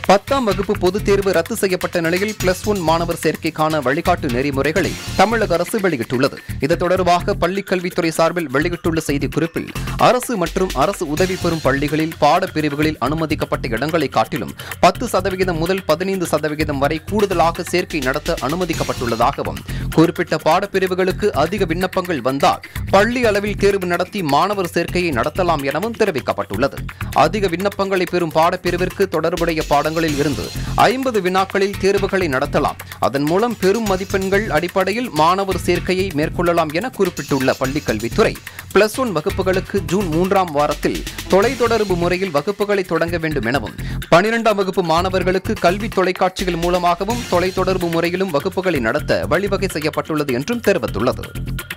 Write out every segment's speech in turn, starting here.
பத்தாம் வகுப்பு பொதுத் தேர்வு ரத்து செய்யப்பட்ட நிலையில் பிளஸ் ஒன் மாணவர் சேர்க்கைக்கான வழிகாட்டு நெறிமுறைகளை தமிழக அரசு வெளியிட்டுள்ளது இது தொடர்பாக பள்ளிக் கல்வித்துறை சார்பில் வெளியிட்டுள்ள செய்திக்குறிப்பில் அரசு மற்றும் அரசு உதவி பெறும் பள்ளிகளில் பாடப்பிரிவுகளில் அனுமதிக்கப்பட்ட இடங்களை காட்டிலும் பத்து சதவிகிதம் முதல் பதினைந்து சதவிகிதம் வரை கூடுதலாக சேர்க்கை நடத்த அனுமதிக்கப்பட்டுள்ளதாகவும் குறிப்பிட்ட பாடப்பிரிவுகளுக்கு அதிக விண்ணப்பங்கள் வந்தால் பள்ளி அளவில் தேர்வு நடத்தி மாணவர் சேர்க்கையை நடத்தலாம் எனவும் தெரிவிக்கப்பட்டுள்ளது அதிக விண்ணப்பங்களை பெறும் பாடப்பிரிவிற்கு தொடர்புடைய பாடங்களில் இருந்து ஐம்பது வினாக்களில் தேர்வுகளை நடத்தலாம் அதன் மூலம் பெரும் மதிப்பெண்கள் அடிப்படையில் மாணவர் சேர்க்கையை மேற்கொள்ளலாம் என குறிப்பிட்டுள்ள பள்ளிக் கல்வித்துறை பிளஸ் ஒன் வகுப்புகளுக்கு ஜூன் மூன்றாம் வாரத்தில் தொலைத்தொடர்பு முறையில் வகுப்புகளை தொடங்க வேண்டும் எனவும் பனிரெண்டாம் வகுப்பு மாணவர்களுக்கு கல்வி தொலைக்காட்சிகள் மூலமாகவும் தொலைத்தொடர்பு முறையிலும் வகுப்புகளை நடத்த வழிவகை செய்யப்பட்டுள்ளது என்றும் தெரிவித்துள்ளது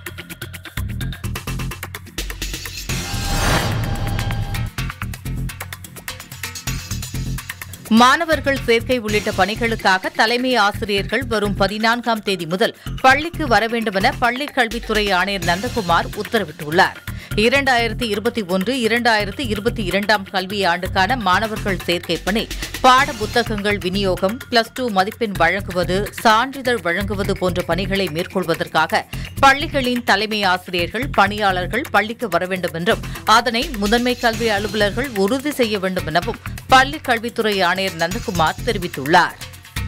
மாணவர்கள் சேர்க்கை உள்ளிட்ட பணிகளுக்காக தலைமை ஆசிரியர்கள் வரும் பதினான்காம் தேதி முதல் பள்ளிக்கு வர வேண்டுமென பள்ளிக் கல்வித்துறை ஆணையர் நந்தகுமார் உத்தரவிட்டுள்ளார் இரண்டாயிரத்தி இருபத்தி ஒன்று இரண்டாயிரத்தி இருபத்தி இரண்டாம் கல்வி ஆண்டுக்கான மாணவர்கள் சேர்க்கை பணி பாட புத்தகங்கள் விநியோகம் பிளஸ் டூ மதிப்பெண் வழங்குவது சான்றிதழ் வழங்குவது போன்ற பணிகளை மேற்கொள்வதற்காக பள்ளிகளின் தலைமை ஆசிரியர்கள் பணியாளர்கள் பள்ளிக்கு வர வேண்டும் என்றும் அதனை முதன்மை கல்வி அலுவலர்கள் உறுதி செய்ய வேண்டும் எனவும் பள்ளிக் கல்வித்துறை ஆணையர் நந்தகுமார் தெரிவித்துள்ளார்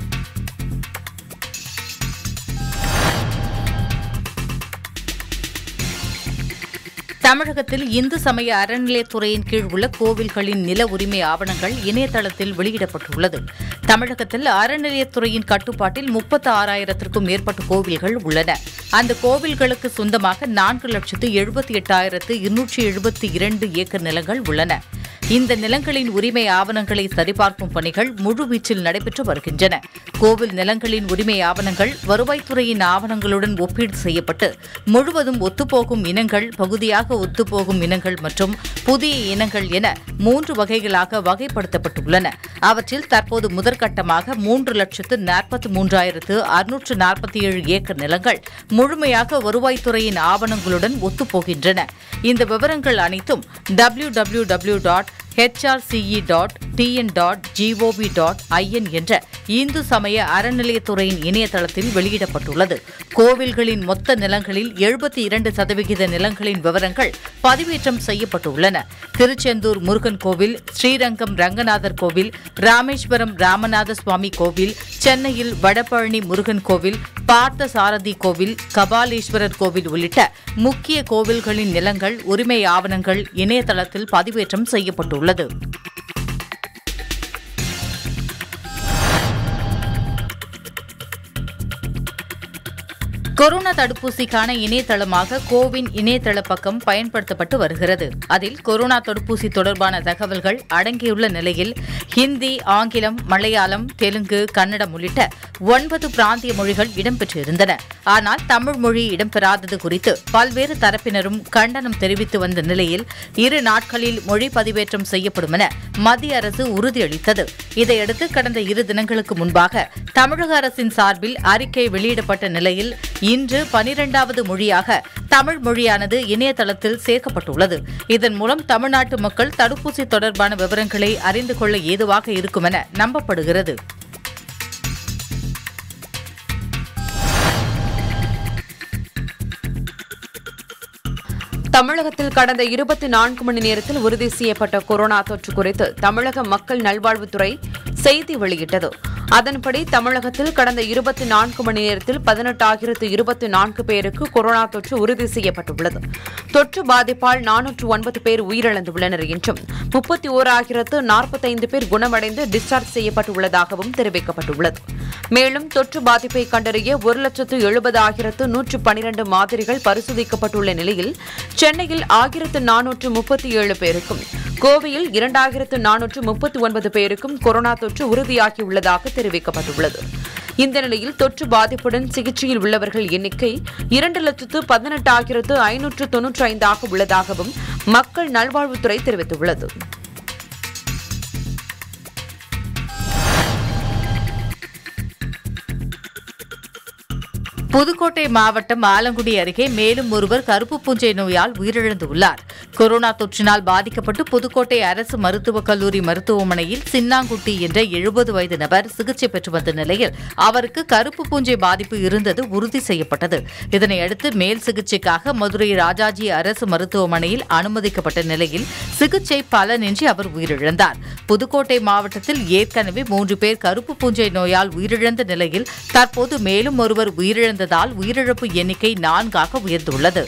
தமிழகத்தில் இந்து சமய அறநிலையத்துறையின் கீழ் உள்ள கோவில்களின் நில உரிமை ஆவணங்கள் இணையதளத்தில் வெளியிடப்பட்டுள்ளது தமிழகத்தில் அறநிலையத்துறையின் கட்டுப்பாட்டில் முப்பத்து ஆறாயிரத்திற்கும் மேற்பட்ட கோவில்கள் உள்ளன அந்த கோவில்களுக்கு சொந்தமாக நான்கு லட்சத்து எழுபத்தி எட்டாயிரத்து இருநூற்றி எழுபத்தி இரண்டு ஏக்கர் நிலங்கள் உள்ளன இந்த நிலங்களின் உரிமை ஆவணங்களை சரிபார்க்கும் பணிகள் முழுவீச்சில் நடைபெற்று வருகின்றன கோவில் நிலங்களின் உரிமை ஆவணங்கள் வருவாய்த்துறையின் ஆவணங்களுடன் ஒப்பீடு செய்யப்பட்டு முழுவதும் ஒத்துப்போகும் இனங்கள் பகுதியாக ஒத்துப்போகும் இனங்கள் மற்றும் புதிய இனங்கள் என மூன்று வகைகளாக வகைப்படுத்தப்பட்டுள்ளன அவற்றில் தற்போது முதற்கட்டமாக மூன்று லட்சத்து நாற்பத்தி மூன்றாயிரத்து அறுநூற்று நாற்பத்தி ஏழு ஏக்கர் நிலங்கள் முழுமையாக வருவாய்த்துறையின் ஆவணங்களுடன் ஒத்துப்போகின்றன இந்த விவரங்கள் அனைத்தும் W W W dot HRCE dot TN dot GOV dot IN என்ற இந்து சமய அறநிலையத்துறையின் இணையதளத்தில் வெளியிடப்பட்டுள்ளது கோவில்களின் மொத்த நிலங்களில் எழுபத்தி இரண்டு சதவிகித நிலங்களின் விவரங்கள் பதிவேற்றம் செய்யப்பட்டுள்ளன திருச்செந்தூர் முருகன் கோவில் ஸ்ரீரங்கம் ரங்கநாதர் கோவில் ராமேஸ்வரம் ராமநாத சுவாமி கோவில் சென்னையில் வடபழனி முருகன் கோவில் பார்த்த சாரதி கோவில் கபாலீஸ்வரர் கோவில் உள்ளிட்ட முக்கிய கோவில்களின் நிலங்கள் உரிமை ஆவணங்கள் இணையதளத்தில் பதிவேற்றம் செய்யப்பட்டுள்ளது கொரோனா தடுப்பூசிக்கான இணையதளமாக கோவின் இணையதள பக்கம் பயன்படுத்தப்பட்டு வருகிறது அதில் கொரோனா தடுப்பூசி தொடர்பான தகவல்கள் அடங்கியுள்ள நிலையில் ஹிந்தி ஆங்கிலம் மலையாளம் தெலுங்கு கன்னடம் உள்ளிட்ட ஒன்பது பிராந்திய மொழிகள் இடம்பெற்றிருந்தன ஆனால் தமிழ் மொழி இடம்பெறாதது குறித்து பல்வேறு தரப்பினரும் கண்டனம் தெரிவித்து வந்த நிலையில் இரு நாட்களில் மொழி பதிவேற்றம் செய்யப்படும் என மத்திய அரசு உறுதியளித்தது இதையடுத்து கடந்த இரு தினங்களுக்கு முன்பாக தமிழக அரசின் சார்பில் அறிக்கை வெளியிடப்பட்ட நிலையில் இன்று பனிரெண்டாவது மொழியாக தமிழ் மொழியானது இணையதளத்தில் சேர்க்கப்பட்டுள்ளது இதன் மூலம் தமிழ்நாட்டு மக்கள் தடுப்பூசி தொடர்பான விவரங்களை அறிந்து கொள்ள ஏதுவாக இருக்கும் என நம்பப்படுகிறது தமிழகத்தில் கடந்த இருபத்தி நான்கு மணி நேரத்தில் உறுதி செய்யப்பட்ட கொரோனா தொற்று குறித்து தமிழக மக்கள் நல்வாழ்வுத்துறை செய்தி வெளியிட்டது அதன்படி தமிழகத்தில் கடந்த இருபத்தி நான்கு மணி நேரத்தில் பதினெட்டாயிரத்து இருபத்தி நான்கு பேருக்கு கொரோனா தொற்று உறுதி செய்யப்பட்டுள்ளது தொற்று பாதிப்பால் நானூற்று ஒன்பது பேர் உயிரிழந்துள்ளனர் என்றும் முப்பத்தி ஓராயிரத்து நாற்பத்தைந்து பேர் குணமடைந்து டிஸ்சார்ஜ் செய்யப்பட்டுள்ளதாகவும் தெரிவிக்கப்பட்டுள்ளது மேலும் தொற்று பாதிப்பை கண்டறிய ஒரு லட்சத்து எழுபதாயிரத்து நூற்று பனிரண்டு மாதிரிகள் பரிசோதிக்கப்பட்டுள்ள நிலையில் சென்னையில் ஆயிரத்து நானூற்று முப்பத்தி ஏழு பேருக்கும் கோவையில் இரண்டாயிரத்து நானூற்று முப்பத்தி ஒன்பது பேருக்கும் கொரோனா தொற்று உறுதியாகியுள்ளதாக தெரிவிக்கப்பட்டுள்ளது இந்த நிலையில் தொற்று பாதிப்புடன் சிகிச்சையில் உள்ளவர்கள் எண்ணிக்கை இரண்டு லட்சத்து பதினெட்டாயிரத்து ஐநூற்று தொன்னூற்றி ஐந்தாக உள்ளதாகவும் மக்கள் நல்வாழ்வுத்துறை தெரிவித்துள்ளது புதுக்கோட்டை மாவட்டம் ஆலங்குடி அருகே மேலும் ஒருவர் கருப்பு பூஞ்சை நோயால் உயிரிழந்துள்ளார் கொரோனா தொற்றினால் பாதிக்கப்பட்டு புதுக்கோட்டை அரசு மருத்துவக் கல்லூரி மருத்துவமனையில் சின்னாங்குட்டி என்ற எழுபது வயது நபர் சிகிச்சை பெற்று வந்த நிலையில் அவருக்கு கருப்பு பூஞ்சை பாதிப்பு இருந்தது உறுதி செய்யப்பட்டது இதனையடுத்து மேல் சிகிச்சைக்காக மதுரை ராஜாஜி அரசு மருத்துவமனையில் அனுமதிக்கப்பட்ட நிலையில் சிகிச்சை பலனின்றி அவர் உயிரிழந்தார் புதுக்கோட்டை மாவட்டத்தில் ஏற்கனவே மூன்று பேர் கருப்பு பூஞ்சை நோயால் உயிரிழந்த நிலையில் தற்போது மேலும் ஒருவர் உயிரிழந்ததால் உயிரிழப்பு எண்ணிக்கை நான்காக உயர்ந்துள்ளது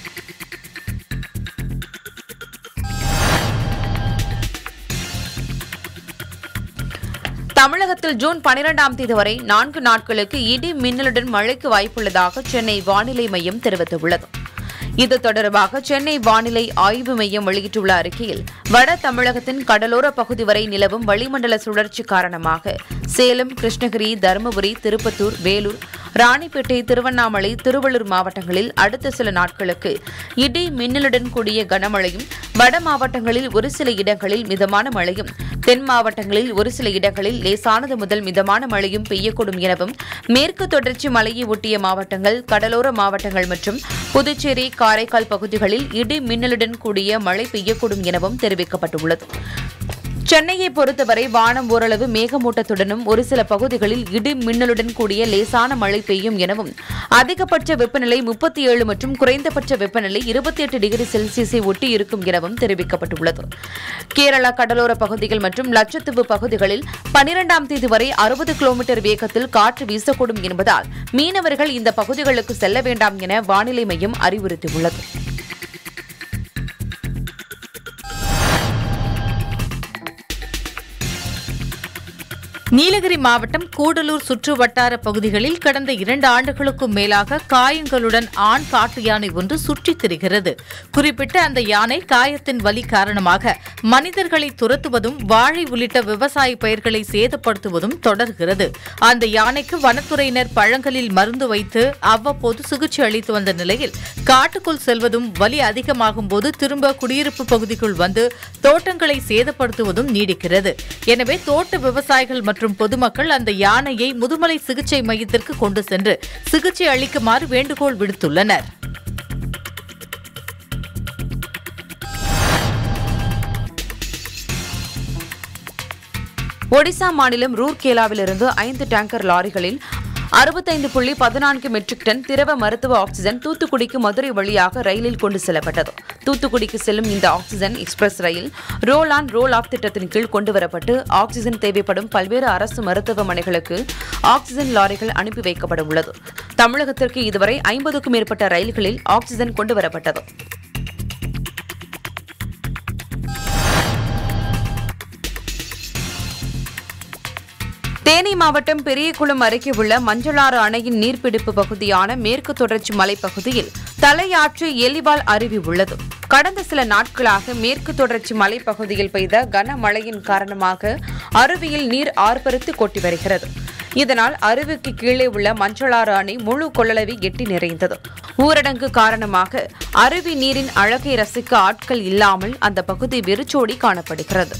தமிழகத்தில் ஜூன் பனிரெண்டாம் தேதி வரை நான்கு நாட்களுக்கு இடி மின்னலுடன் மழைக்கு வாய்ப்புள்ளதாக சென்னை வானிலை மையம் தெரிவித்துள்ளது இது தொடர்பாக சென்னை வானிலை ஆய்வு மையம் வெளியிட்டுள்ள அறிக்கையில் வட தமிழகத்தின் கடலோர பகுதி வரை நிலவும் வளிமண்டல சுழற்சி காரணமாக சேலம் கிருஷ்ணகிரி தருமபுரி திருப்பத்தூர் வேலூர் ராணிப்பேட்டை திருவண்ணாமலை திருவள்ளூர் மாவட்டங்களில் அடுத்த சில நாட்களுக்கு இடி மின்னலுடன் கூடிய கனமழையும் வட மாவட்டங்களில் ஒரு சில இடங்களில் மிதமான மழையும் தென் மாவட்டங்களில் ஒரு சில இடங்களில் லேசானது முதல் மிதமான மழையும் பெய்யக்கூடும் எனவும் மேற்கு தொடர்ச்சி மலையை ஒட்டிய மாவட்டங்கள் கடலோர மாவட்டங்கள் மற்றும் புதுச்சேரி காரைக்கால் பகுதிகளில் இடி மின்னலுடன் கூடிய மழை பெய்யக்கூடும் எனவும் தெரிவிக்கப்பட்டுள்ளது சென்னையை பொறுத்தவரை வானம் ஓரளவு மேகமூட்டத்துடனும் ஒரு சில பகுதிகளில் இடி மின்னலுடன் கூடிய லேசான மழை பெய்யும் எனவும் அதிகபட்ச வெப்பநிலை முப்பத்தி ஏழு மற்றும் குறைந்தபட்ச வெப்பநிலை இருபத்தி எட்டு டிகிரி செல்சியஸை ஒட்டி இருக்கும் எனவும் தெரிவிக்கப்பட்டுள்ளது கேரளா கடலோர பகுதிகள் மற்றும் லட்சத்தீவு பகுதிகளில் பனிரெண்டாம் தேதி வரை அறுபது கிலோமீட்டர் வேகத்தில் காற்று வீசக்கூடும் என்பதால் மீனவர்கள் இந்த பகுதிகளுக்கு செல்ல வேண்டாம் என வானிலை மையம் அறிவுறுத்தியுள்ளது நீலகிரி மாவட்டம் கூடலூர் சுற்று வட்டார பகுதிகளில் கடந்த இரண்டு ஆண்டுகளுக்கும் மேலாக காயங்களுடன் ஆண் காட்டு யானை ஒன்று சுற்றித் திரிகிறது குறிப்பிட்ட அந்த யானை காயத்தின் வலி காரணமாக மனிதர்களை துரத்துவதும் வாழை உள்ளிட்ட விவசாய பயிர்களை சேதப்படுத்துவதும் தொடர்கிறது அந்த யானைக்கு வனத்துறையினர் பழங்களில் மருந்து வைத்து அவ்வப்போது சிகிச்சை அளித்து வந்த நிலையில் காட்டுக்குள் செல்வதும் வலி அதிகமாகும் போது திரும்ப குடியிருப்பு பகுதிக்குள் வந்து தோட்டங்களை சேதப்படுத்துவதும் நீடிக்கிறது எனவே தோட்ட விவசாயிகள் மற்றும் பொதுமக்கள் அந்த யானையை முதுமலை சிகிச்சை மையத்திற்கு கொண்டு சென்று சிகிச்சை அளிக்குமாறு வேண்டுகோள் விடுத்துள்ளனர் ஒடிசா மாநிலம் ரூர்கேலாவிலிருந்து ஐந்து டேங்கர் லாரிகளில் அறுபத்தைந்து புள்ளி பதினான்கு மெட்ரிக் டன் திரவ மருத்துவ ஆக்சிஜன் தூத்துக்குடிக்கு மதுரை வழியாக ரயிலில் கொண்டு செல்லப்பட்டது தூத்துக்குடிக்கு செல்லும் இந்த ஆக்சிஜன் எக்ஸ்பிரஸ் ரயில் ரோல் ஆன் ரோல் ஆஃப் திட்டத்தின் கீழ் கொண்டுவரப்பட்டு ஆக்சிஜன் தேவைப்படும் பல்வேறு அரசு மருத்துவமனைகளுக்கு ஆக்சிஜன் லாரிகள் அனுப்பி வைக்கப்பட உள்ளது தமிழகத்திற்கு இதுவரை ஐம்பதுக்கும் மேற்பட்ட ரயில்களில் ஆக்சிஜன் கொண்டுவரப்பட்டது தேனி மாவட்டம் பெரியகுளம் அருகே உள்ள மஞ்சளாறு அணையின் நீர்பிடிப்பு பகுதியான மேற்கு தொடர்ச்சி மலைப்பகுதியில் தலையாற்று எலிவால் அருவி உள்ளது கடந்த சில நாட்களாக மேற்கு தொடர்ச்சி மலைப்பகுதியில் பெய்த கனமழையின் காரணமாக அருவியில் நீர் ஆர்ப்பரித்து கொட்டி வருகிறது இதனால் அருவிக்கு கீழே உள்ள மஞ்சளாறு அணை முழு கொள்ளளவை எட்டி நிறைந்தது ஊரடங்கு காரணமாக அருவி நீரின் அழகை ரசிக்க ஆட்கள் இல்லாமல் அந்த பகுதி வெறிச்சோடி காணப்படுகிறது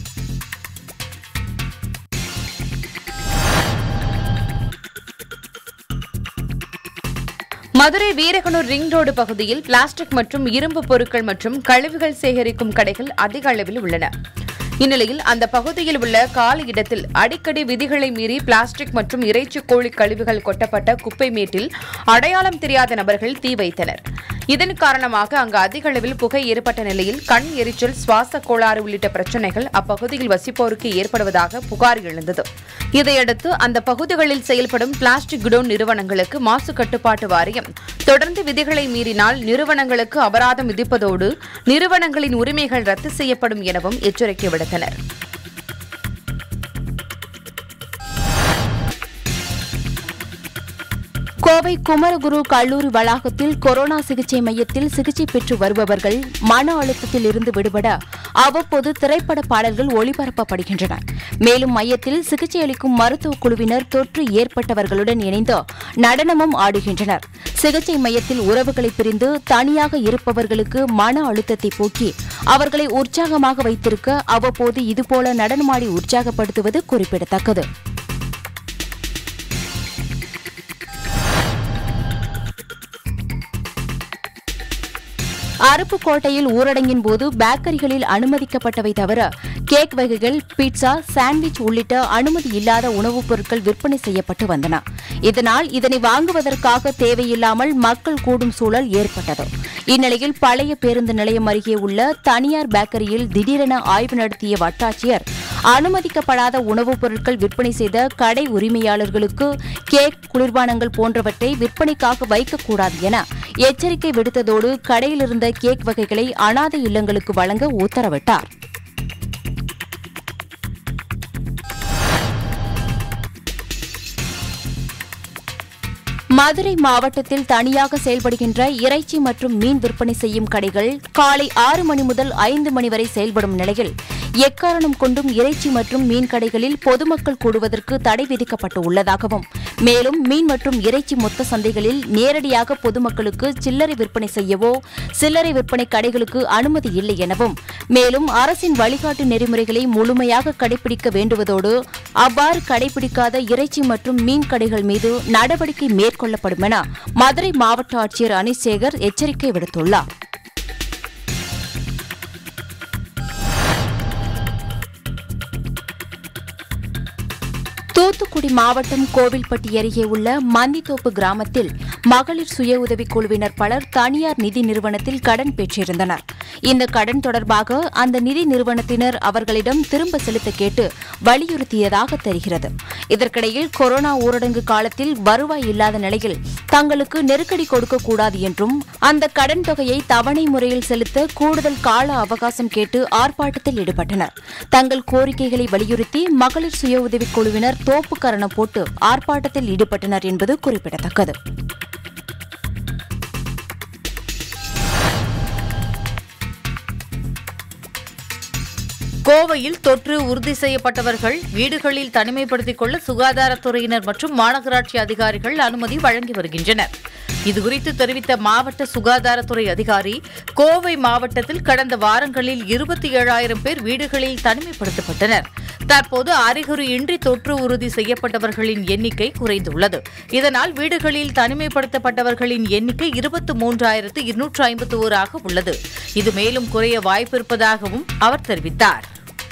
மதுரை வீரகனூர் ரிங் ரோடு பகுதியில் பிளாஸ்டிக் மற்றும் இரும்பு பொருட்கள் மற்றும் கழிவுகள் சேகரிக்கும் கடைகள் அதிக அளவில் உள்ளன இந்நிலையில் அந்த பகுதியில் உள்ள காலி இடத்தில் அடிக்கடி விதிகளை மீறி பிளாஸ்டிக் மற்றும் இறைச்சி கோழி கழிவுகள் கொட்டப்பட்ட குப்பை மேட்டில் அடையாளம் தெரியாத நபர்கள் தீ வைத்தனர் இதன் காரணமாக அங்கு அதிக அளவில் புகை ஏற்பட்ட நிலையில் கண் எரிச்சல் சுவாச கோளாறு உள்ளிட்ட பிரச்சினைகள் அப்பகுதியில் வசிப்போருக்கு ஏற்படுவதாக புகார் எழுந்தது இதையடுத்து அந்த பகுதிகளில் செயல்படும் பிளாஸ்டிக் குடோன் நிறுவனங்களுக்கு மாசு கட்டுப்பாட்டு வாரியம் தொடர்ந்து விதிகளை மீறினால் நிறுவனங்களுக்கு அபராதம் விதிப்பதோடு நிறுவனங்களின் உரிமைகள் ரத்து செய்யப்படும் எனவும் எச்சரிக்கை விடுத்தனர் கோவை குமரகுரு கல்லூரி வளாகத்தில் கொரோனா சிகிச்சை மையத்தில் சிகிச்சை பெற்று வருபவர்கள் மன அழுத்தத்தில் இருந்து விடுபட அவ்வப்போது திரைப்பட பாடல்கள் ஒளிபரப்பப்படுகின்றன மேலும் மையத்தில் சிகிச்சை அளிக்கும் மருத்துவ குழுவினர் தொற்று ஏற்பட்டவர்களுடன் இணைந்து நடனமும் ஆடுகின்றனர் சிகிச்சை மையத்தில் உறவுகளை பிரிந்து தனியாக இருப்பவர்களுக்கு மன அழுத்தத்தை போக்கி அவர்களை உற்சாகமாக வைத்திருக்க அவ்வப்போது இதுபோல நடனமாடி உற்சாகப்படுத்துவது குறிப்பிடத்தக்கது அருப்புக்கோட்டையில் ஊரடங்கின் போது பேக்கரிகளில் அனுமதிக்கப்பட்டவை தவிர கேக் வகைகள் பீட்சா சாண்ட்விச் உள்ளிட்ட அனுமதி இல்லாத உணவுப் பொருட்கள் விற்பனை செய்யப்பட்டு வந்தன இதனால் இதனை வாங்குவதற்காக தேவையில்லாமல் மக்கள் கூடும் சூழல் ஏற்பட்டது இந்நிலையில் பழைய பேருந்து நிலையம் அருகே உள்ள தனியார் பேக்கரியில் திடீரென ஆய்வு நடத்திய வட்டாட்சியர் அனுமதிக்கப்படாத உணவுப் பொருட்கள் விற்பனை செய்த கடை உரிமையாளர்களுக்கு கேக் குளிர்பானங்கள் போன்றவற்றை விற்பனைக்காக வைக்கக்கூடாது என எச்சரிக்கை விடுத்ததோடு கடையில் இருந்த கேக் வகைகளை அனாதை இல்லங்களுக்கு வழங்க உத்தரவிட்டார் மதுரை மாவட்டத்தில் தனியாக செயல்படுகின்ற இறைச்சி மற்றும் மீன் விற்பனை செய்யும் கடைகள் காலை ஆறு மணி முதல் ஐந்து மணி வரை செயல்படும் நிலையில் எக்காரணம் கொண்டும் இறைச்சி மற்றும் மீன் கடைகளில் பொதுமக்கள் கூடுவதற்கு தடை விதிக்கப்பட்டு உள்ளதாகவும் மேலும் மீன் மற்றும் இறைச்சி மொத்த சந்தைகளில் நேரடியாக பொதுமக்களுக்கு சில்லறை விற்பனை செய்யவோ சில்லறை விற்பனை கடைகளுக்கு அனுமதி இல்லை எனவும் மேலும் அரசின் வழிகாட்டு நெறிமுறைகளை முழுமையாக கடைபிடிக்க வேண்டுவதோடு அவ்வாறு கடைபிடிக்காத இறைச்சி மற்றும் மீன் கடைகள் மீது நடவடிக்கை மேற்கொள்ளப்படும் என மதுரை மாவட்ட ஆட்சியர் அனிசேகர் எச்சரிக்கை விடுத்துள்ளார் தூத்துக்குடி மாவட்டம் கோவில்பட்டி அருகே உள்ள மந்தித்தோப்பு கிராமத்தில் மகளிர் சுய உதவிக் குழுவினர் பலர் தனியார் நிதி நிறுவனத்தில் கடன் பெற்றிருந்தனர் இந்த கடன் தொடர்பாக அந்த நிதி நிறுவனத்தினர் அவர்களிடம் திரும்ப செலுத்த கேட்டு வலியுறுத்தியதாக தெரிகிறது இதற்கிடையில் கொரோனா ஊரடங்கு காலத்தில் வருவாய் இல்லாத நிலையில் தங்களுக்கு நெருக்கடி கொடுக்கக்கூடாது என்றும் அந்த கடன் தொகையை தவணை முறையில் செலுத்த கூடுதல் கால அவகாசம் கேட்டு ஆர்ப்பாட்டத்தில் ஈடுபட்டனர் தங்கள் கோரிக்கைகளை வலியுறுத்தி மகளிர் சுய உதவிக் குழுவினர் தோப்பு கரணம் போட்டு ஆர்ப்பாட்டத்தில் ஈடுபட்டனர் என்பது குறிப்பிடத்தக்கது கோவையில் தொற்று உறுதி செய்யப்பட்டவர்கள் வீடுகளில் தனிமைப்படுத்திக் கொள்ள சுகாதாரத்துறையினர் மற்றும் மாநகராட்சி அதிகாரிகள் அனுமதி வழங்கி வருகின்றனர் இதுகுறித்து தெரிவித்த மாவட்ட சுகாதாரத்துறை அதிகாரி கோவை மாவட்டத்தில் கடந்த வாரங்களில் இருபத்தி ஏழாயிரம் பேர் வீடுகளில் தனிமைப்படுத்தப்பட்டனர் தற்போது அறிகுறி இன்றி தொற்று உறுதி செய்யப்பட்டவர்களின் எண்ணிக்கை குறைந்துள்ளது இதனால் வீடுகளில் தனிமைப்படுத்தப்பட்டவர்களின் எண்ணிக்கை இருபத்தி மூன்றாயிரத்து இருநூற்று ஐம்பத்தி ஓராக உள்ளது இது மேலும் குறைய வாய்ப்பிருப்பதாகவும் அவர் தெரிவித்தார்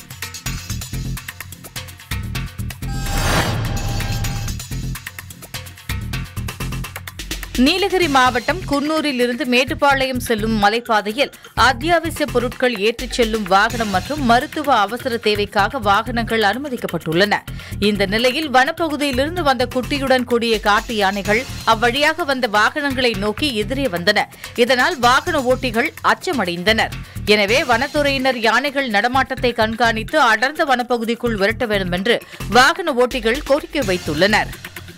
நீலகிரி மாவட்டம் குன்னூரில் இருந்து மேட்டுப்பாளையம் செல்லும் மலைப்பாதையில் அத்தியாவசிய பொருட்கள் ஏற்றிச் செல்லும் வாகனம் மற்றும் மருத்துவ அவசர தேவைக்காக வாகனங்கள் அனுமதிக்கப்பட்டுள்ளன இந்த நிலையில் வனப்பகுதியிலிருந்து வந்த குட்டியுடன் கூடிய காட்டு யானைகள் அவ்வழியாக வந்த வாகனங்களை நோக்கி எதிரே வந்தன இதனால் வாகன ஓட்டிகள் அச்சமடைந்தனர் எனவே வனத்துறையினர் யானைகள் நடமாட்டத்தை கண்காணித்து அடர்ந்த வனப்பகுதிக்குள் விரட்ட வேண்டும் என்று வாகன ஓட்டிகள் கோரிக்கை வைத்துள்ளனர்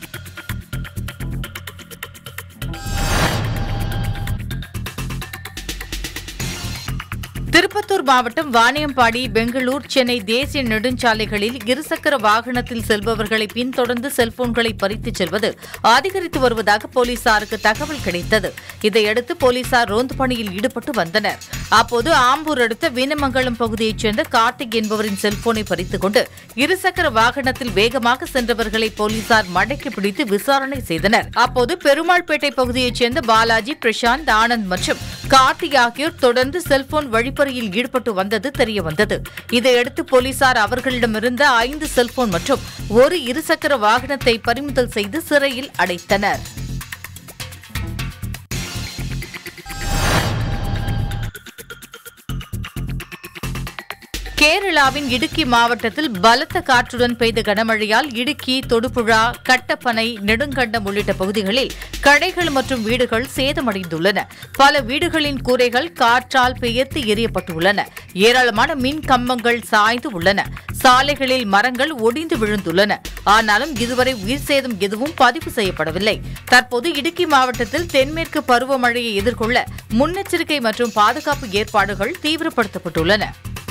திருப்பத்தூர் மாவட்டம் வாணியம்பாடி பெங்களூர் சென்னை தேசிய நெடுஞ்சாலைகளில் இருசக்கர வாகனத்தில் செல்பவர்களை பின்தொடர்ந்து செல்போன்களை பறித்துச் செல்வது அதிகரித்து வருவதாக போலீசாருக்கு தகவல் கிடைத்தது இதையடுத்து போலீசார் ரோந்து பணியில் ஈடுபட்டு வந்தனர் அப்போது ஆம்பூர் அடுத்த வீனமங்கலம் பகுதியைச் சேர்ந்த கார்த்திக் என்பவரின் செல்போனை பறித்துக் கொண்டு இருசக்கர வாகனத்தில் வேகமாக சென்றவர்களை போலீசார் மடக்கி பிடித்து விசாரணை செய்தனர் அப்போது பெருமாள்பேட்டை பகுதியைச் சேர்ந்த பாலாஜி பிரசாந்த் ஆனந்த் மற்றும் கார்த்திக் ஆகியோர் தொடர்ந்து செல்போன் வழிப்பறியில் ஈடுபட்டு வந்தது தெரியவந்தது இதையடுத்து போலீசார் அவர்களிடமிருந்த ஐந்து செல்போன் மற்றும் ஒரு இருசக்கர வாகனத்தை பறிமுதல் செய்து சிறையில் அடைத்தனர் கேரளாவின் இடுக்கி மாவட்டத்தில் பலத்த காற்றுடன் பெய்த கனமழையால் இடுக்கி தொடுபுழா கட்டப்பனை நெடுங்கண்டம் உள்ளிட்ட பகுதிகளில் கடைகள் மற்றும் வீடுகள் சேதமடைந்துள்ளன பல வீடுகளின் கூரைகள் காற்றால் பெயர்த்து எரியப்பட்டுள்ளன ஏராளமான மின் கம்பங்கள் சாய்ந்து உள்ளன சாலைகளில் மரங்கள் ஒடிந்து விழுந்துள்ளன ஆனாலும் இதுவரை உயிர் சேதம் எதுவும் பதிவு செய்யப்படவில்லை தற்போது இடுக்கி மாவட்டத்தில் தென்மேற்கு பருவமழையை எதிர்கொள்ள முன்னெச்சரிக்கை மற்றும் பாதுகாப்பு ஏற்பாடுகள் தீவிரப்படுத்தப்பட்டுள்ளன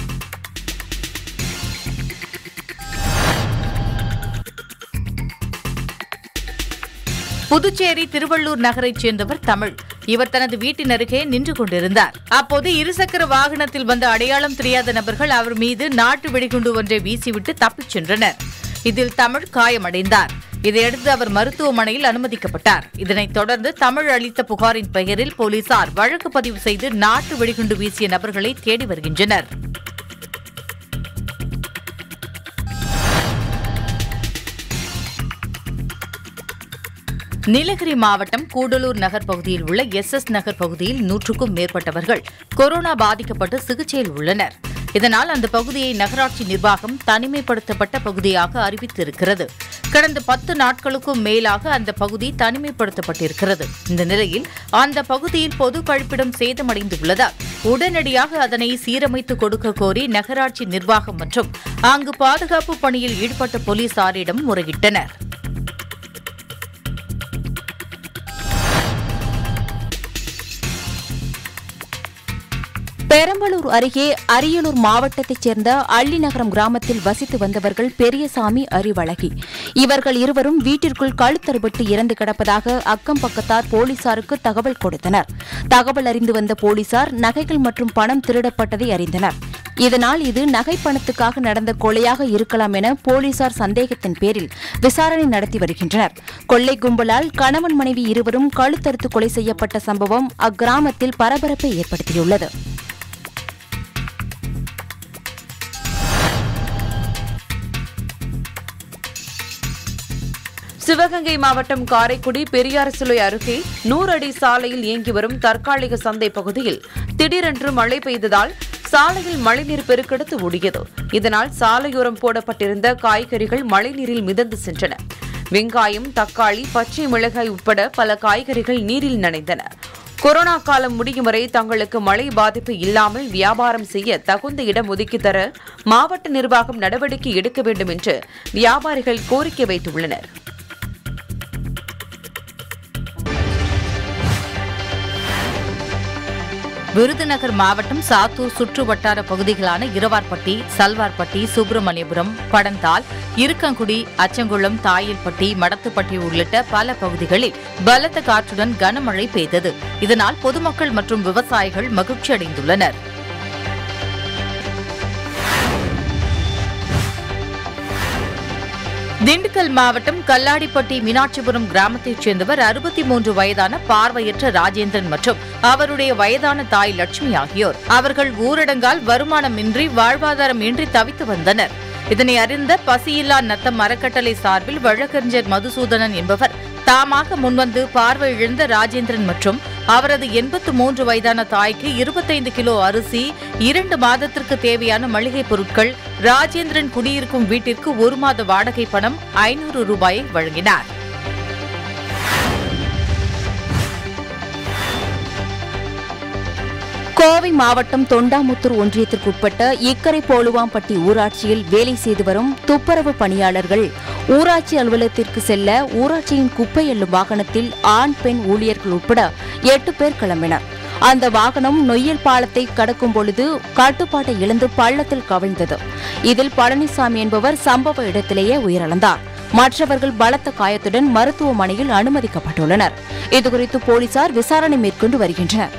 புதுச்சேரி திருவள்ளூர் நகரைச் சேர்ந்தவர் தமிழ் இவர் தனது வீட்டின் அருகே நின்று கொண்டிருந்தார் அப்போது இருசக்கர வாகனத்தில் வந்த அடையாளம் தெரியாத நபர்கள் அவர் மீது நாட்டு வெடிகுண்டு ஒன்றை வீசிவிட்டு தப்பிச் சென்றனர் இதில் தமிழ் காயமடைந்தார் இதையடுத்து அவர் மருத்துவமனையில் அனுமதிக்கப்பட்டார் இதனைத் தொடர்ந்து தமிழ் அளித்த புகாரின் பெயரில் போலீசார் வழக்கு பதிவு செய்து நாட்டு வெடிகுண்டு வீசிய நபர்களை தேடி வருகின்றனர் நீலகிரி மாவட்டம் கூடலூர் நகர் பகுதியில் உள்ள எஸ் எஸ் நகர் பகுதியில் நூற்றுக்கும் மேற்பட்டவர்கள் கொரோனா பாதிக்கப்பட்டு சிகிச்சையில் உள்ளனர் இதனால் அந்த பகுதியை நகராட்சி நிர்வாகம் தனிமைப்படுத்தப்பட்ட பகுதியாக அறிவித்திருக்கிறது கடந்த பத்து நாட்களுக்கும் மேலாக அந்த பகுதி தனிமைப்படுத்தப்பட்டிருக்கிறது இந்த நிலையில் அந்த பகுதியில் பொது கழிப்பிடம் சேதமடைந்துள்ளதால் உடனடியாக அதனை சீரமைத்து கொடுக்க கோரி நகராட்சி நிர்வாகம் மற்றும் அங்கு பாதுகாப்பு பணியில் ஈடுபட்ட போலீசாரிடம் முறையிட்டனர் பெரம்பலூர் அருகே அரியலூர் மாவட்டத்தைச் சேர்ந்த அள்ளிநகரம் கிராமத்தில் வசித்து வந்தவர்கள் பெரியசாமி அறிவழகி இவர்கள் இருவரும் வீட்டிற்குள் கழுத்தறுபட்டு இறந்து கிடப்பதாக அக்கம் பக்கத்தார் போலீசாருக்கு தகவல் கொடுத்தனர் தகவல் அறிந்து வந்த போலீசார் நகைகள் மற்றும் பணம் திருடப்பட்டதை அறிந்தனர் இதனால் இது நகை பணத்துக்காக நடந்த கொலையாக இருக்கலாம் என போலீசார் சந்தேகத்தின் பேரில் விசாரணை நடத்தி வருகின்றனர் கொள்ளை கும்பலால் கணவன் மனைவி இருவரும் கழுத்தறுத்து கொலை செய்யப்பட்ட சம்பவம் அக்கிராமத்தில் பரபரப்பை ஏற்படுத்தியுள்ளது சிவகங்கை மாவட்டம் காரைக்குடி பெரியார் சிலை அருகே நூறு அடி சாலையில் இயங்கி வரும் தற்காலிக சந்தை பகுதியில் திடீரென்று மழை பெய்ததால் சாலையில் மழைநீர் பெருக்கெடுத்து ஓடியது இதனால் சாலையோரம் போடப்பட்டிருந்த காய்கறிகள் மழைநீரில் மிதந்து சென்றன வெங்காயம் தக்காளி பச்சை மிளகாய் உட்பட பல காய்கறிகள் நீரில் நனைந்தன கொரோனா காலம் முடியும் வரை தங்களுக்கு மழை பாதிப்பு இல்லாமல் வியாபாரம் செய்ய தகுந்த இடம் ஒதுக்கித் தர மாவட்ட நிர்வாகம் நடவடிக்கை எடுக்க வேண்டும் என்று வியாபாரிகள் கோரிக்கை வைத்துள்ளனர் விருதுநகர் மாவட்டம் சாத்தூர் சுற்று வட்டார பகுதிகளான இரவார்பட்டி சல்வார்பட்டி சுப்பிரமணியபுரம் படந்தால் இருக்கங்குடி அச்சங்குளம் தாயில்பட்டி மடத்துப்பட்டி உள்ளிட்ட பல பகுதிகளில் பலத்த காற்றுடன் கனமழை பெய்தது இதனால் பொதுமக்கள் மற்றும் விவசாயிகள் மகிழ்ச்சியடைந்துள்ளனர் திண்டுக்கல் மாவட்டம் கல்லாடிப்பட்டி மீனாட்சிபுரம் கிராமத்தைச் சேர்ந்தவர் அறுபத்தி மூன்று வயதான பார்வையற்ற ராஜேந்திரன் மற்றும் அவருடைய வயதான தாய் லட்சுமி ஆகியோர் அவர்கள் ஊரடங்கால் வருமானமின்றி வாழ்வாதாரம் இன்றி தவித்து வந்தனர் இதனை அறிந்த பசியில்லா நத்தம் அறக்கட்டளை சார்பில் வழக்கறிஞர் மதுசூதனன் என்பவர் தாமாக முன்வந்து பார்வை இழந்த ராஜேந்திரன் மற்றும் அவரது எண்பத்து மூன்று வயதான தாய்க்கு இருபத்தைந்து கிலோ அரிசி இரண்டு மாதத்திற்கு தேவையான மளிகைப் பொருட்கள் ராஜேந்திரன் குடியிருக்கும் வீட்டிற்கு ஒரு மாத வாடகை பணம் ஐநூறு ரூபாயை வழங்கினார் கோவை மாவட்டம் தொண்டாமுத்தூர் ஒன்றியத்திற்குட்பட்ட இக்கரை போலுவாம்பட்டி ஊராட்சியில் வேலை செய்து வரும் துப்புரவு பணியாளர்கள் ஊராட்சி அலுவலகத்திற்கு செல்ல ஊராட்சியின் குப்பை எள்ளும் வாகனத்தில் ஆண் பெண் ஊழியர்கள் உட்பட எட்டு பேர் கிளம்பினர் அந்த வாகனம் நொய்யல் பாலத்தை கடக்கும் பொழுது கட்டுப்பாட்டை இழந்து பள்ளத்தில் கவிழ்ந்தது இதில் பழனிசாமி என்பவர் சம்பவ இடத்திலேயே உயிரிழந்தார் மற்றவர்கள் பலத்த காயத்துடன் மருத்துவமனையில் அனுமதிக்கப்பட்டுள்ளனர் இதுகுறித்து போலீசார் விசாரணை மேற்கொண்டு வருகின்றனர்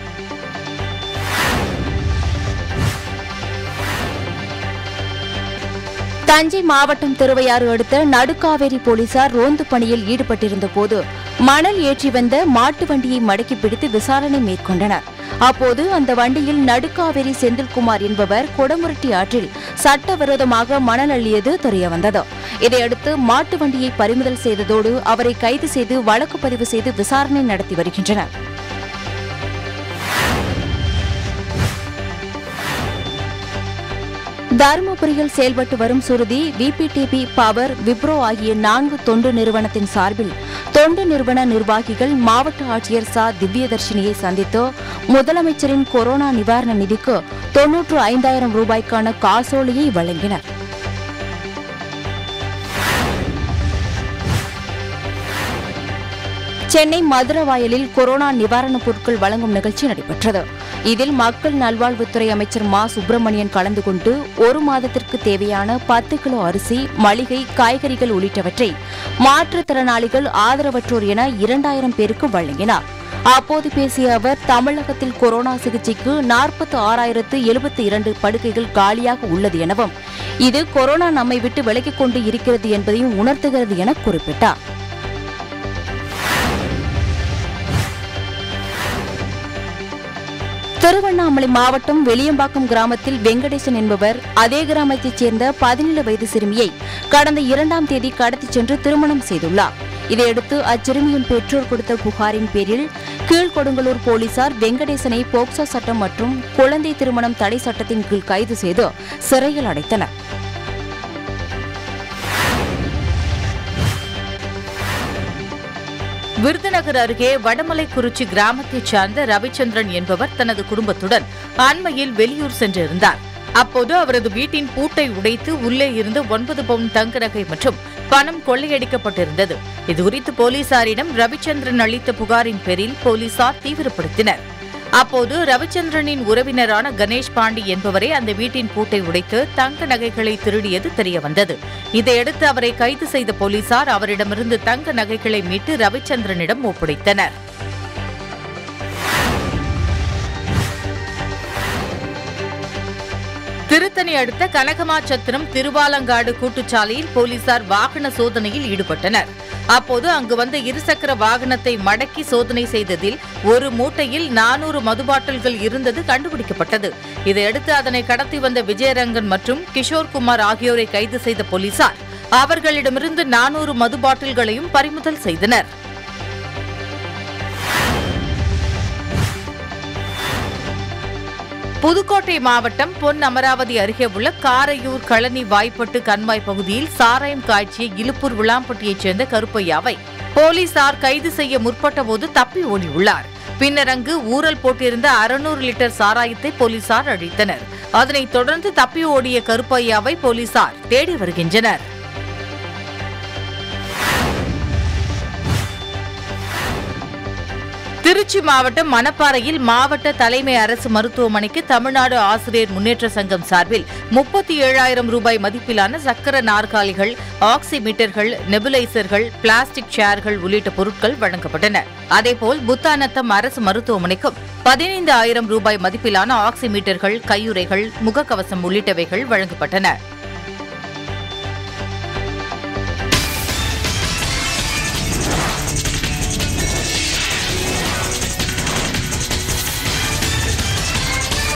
தஞ்சை மாவட்டம் திருவையாறு அடுத்த நடுக்காவேரி போலீசார் ரோந்து பணியில் ஈடுபட்டிருந்த போது மணல் ஏற்றி வந்த மாட்டு வண்டியை மடக்கி பிடித்து விசாரணை மேற்கொண்டனர் அப்போது அந்த வண்டியில் நடுக்காவேரி செந்தில்குமார் என்பவர் கொடமுரட்டி ஆற்றில் சட்டவிரோதமாக மணல் அள்ளியது தெரியவந்தது இதையடுத்து மாட்டு வண்டியை பறிமுதல் செய்ததோடு அவரை கைது செய்து வழக்கு பதிவு செய்து விசாரணை நடத்தி வருகின்றனர் தருமபுரியில் செயல்பட்டு வரும் சுருதி விபிடிபி பவர் விப்ரோ ஆகிய நான்கு தொண்டு நிறுவனத்தின் சார்பில் தொண்டு நிறுவன நிர்வாகிகள் மாவட்ட ஆட்சியர் ச திவ்யதர்ஷினியை சந்தித்து முதலமைச்சரின் கொரோனா நிவாரண நிதிக்கு தொன்னூற்று ஐந்தாயிரம் ரூபாய்க்கான காசோலையை வழங்கினர் சென்னை மதுரவாயலில் கொரோனா நிவாரணப் பொருட்கள் வழங்கும் நிகழ்ச்சி நடைபெற்றது இதில் மக்கள் நல்வாழ்வுத்துறை அமைச்சர் மா சுப்பிரமணியன் கலந்து கொண்டு ஒரு மாதத்திற்கு தேவையான பத்து கிலோ அரிசி மளிகை காய்கறிகள் உள்ளிட்டவற்றை மாற்றுத்திறனாளிகள் ஆதரவற்றோர் என இரண்டாயிரம் பேருக்கு வழங்கினார் அப்போது பேசிய அவர் தமிழகத்தில் கொரோனா சிகிச்சைக்கு நாற்பத்தி ஆறாயிரத்து எழுபத்தி இரண்டு படுக்கைகள் காலியாக உள்ளது எனவும் இது கொரோனா நம்மை விட்டு விலகிக் கொண்டு இருக்கிறது என்பதையும் உணர்த்துகிறது என குறிப்பிட்டார் திருவண்ணாமலை மாவட்டம் வெளியம்பாக்கம் கிராமத்தில் வெங்கடேசன் என்பவர் அதே கிராமத்தைச் சேர்ந்த பதினேழு வயது சிறுமியை கடந்த இரண்டாம் தேதி கடத்திச் சென்று திருமணம் செய்துள்ளார் இதையடுத்து அச்சிறுமியின் பெற்றோர் கொடுத்த புகாரின் பேரில் கீழ்கொடுங்கலூர் போலீசார் வெங்கடேசனை போக்சோ சட்டம் மற்றும் குழந்தை திருமணம் தடை சட்டத்தின் கீழ் கைது செய்து சிறையில் அடைத்தனர் விருதுநகர் அருகே வடமலைக்குறிச்சி கிராமத்தைச் சார்ந்த ரவிச்சந்திரன் என்பவர் தனது குடும்பத்துடன் அண்மையில் வெளியூர் சென்றிருந்தார் அப்போது அவரது வீட்டின் பூட்டை உடைத்து உள்ளே இருந்து ஒன்பது பவுன் தங்க நகை மற்றும் பணம் கொள்ளையடிக்கப்பட்டிருந்தது இதுகுறித்து போலீசாரிடம் ரவிச்சந்திரன் அளித்த புகாரின் பேரில் போலீசார் தீவிரப்படுத்தினர் அப்போது ரவிச்சந்திரனின் உறவினரான கணேஷ் பாண்டி என்பவரே அந்த வீட்டின் பூட்டை உடைத்து தங்க நகைகளை திருடியது தெரியவந்தது இதையடுத்து அவரை கைது செய்த போலீசார் அவரிடமிருந்து தங்க நகைகளை மீட்டு ரவிச்சந்திரனிடம் ஒப்படைத்தனர் திருத்தணி அடுத்த கனகமாச்சத்திரம் திருவாலங்காடு கூட்டுச்சாலையில் போலீசார் வாகன சோதனையில் ஈடுபட்டனர் அப்போது அங்கு வந்த இருசக்கர வாகனத்தை மடக்கி சோதனை செய்ததில் ஒரு மூட்டையில் நானூறு மது பாட்டில்கள் இருந்தது கண்டுபிடிக்கப்பட்டது இதையடுத்து அதனை கடத்தி வந்த விஜயரங்கன் மற்றும் கிஷோர்குமார் ஆகியோரை கைது செய்த போலீசார் அவர்களிடமிருந்து நானூறு மது பாட்டில்களையும் பறிமுதல் செய்தனர் புதுக்கோட்டை மாவட்டம் பொன் அமராவதி அருகே உள்ள காரையூர் களனி வாய்ப்பட்டு கண்மாய் பகுதியில் சாராயம் காய்ச்சிய இலுப்பூர் விளாம்பட்டியைச் சேர்ந்த கருப்பையாவை போலீசார் கைது செய்ய முற்பட்டபோது தப்பி ஓடியுள்ளார் பின்னர் அங்கு ஊரல் போட்டிருந்த அறுநூறு லிட்டர் சாராயத்தை போலீசார் அழித்தனர் அதனைத் தொடர்ந்து தப்பி ஓடிய கருப்பையாவை போலீசார் தேடி வருகின்றனர் திருச்சி மாவட்டம் மணப்பாறையில் மாவட்ட தலைமை அரசு மருத்துவமனைக்கு தமிழ்நாடு ஆசிரியர் முன்னேற்ற சங்கம் சார்பில் முப்பத்தி ஏழாயிரம் ரூபாய் மதிப்பிலான சக்கர நாற்காலிகள் ஆக்சிமீட்டர்கள் நெபுலைசர்கள் பிளாஸ்டிக் சேர்கள் உள்ளிட்ட பொருட்கள் வழங்கப்பட்டன அதேபோல் புத்தானத்தம் அரசு மருத்துவமனைக்கும் பதினைந்து ஆயிரம் ரூபாய் மதிப்பிலான ஆக்சிமீட்டர்கள் கையுறைகள் முகக்கவசம் உள்ளிட்டவைகள் வழங்கப்பட்டன